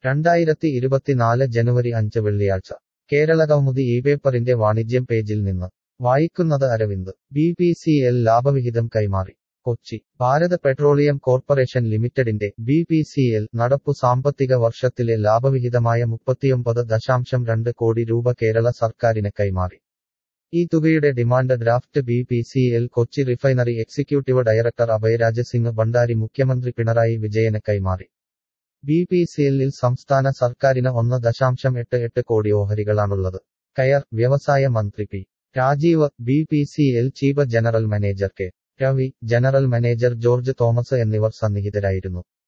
രണ്ടായിരത്തി ഇരുപത്തിനാല് ജനുവരി അഞ്ച് വെള്ളിയാഴ്ച കേരളകൗമുദി ഈ പേപ്പറിന്റെ വാണിജ്യം പേജിൽ നിന്ന് വായിക്കുന്നത് Aravind B P C L ലാഭവിഹിതം കൈമാറി കൊച്ചി ഭാരത് പെട്രോളിയം കോർപ്പറേഷൻ ലിമിറ്റഡിന്റെ ബി പി സി എൽ നടപ്പു സാമ്പത്തിക വർഷത്തിലെ ലാഭവിഹിതമായ മുപ്പത്തിയൊമ്പത് ദശാംശം രണ്ട് കോടി രൂപ കേരള സർക്കാരിന് കൈമാറി ഈ തുകയുടെ demand draft B P C L Kochi refinery executive director Abhayraj Singh Bhandari മുഖ്യമന്ത്രി പിണറായി വിജയന് കൈമാറി ബി പി സി എല്ലിൽ സംസ്ഥാന സർക്കാരിന് ഒന്ന് ദശാംശം എട്ട് എട്ട് കോടി ഓഹരികളാണുള്ളത് കയർ വ്യവസായ മന്ത്രി P Rajeev B P C L chief general manager K Ravi general manager George Thomas എന്നിവർ സന്നിഹിതരായിരുന്നു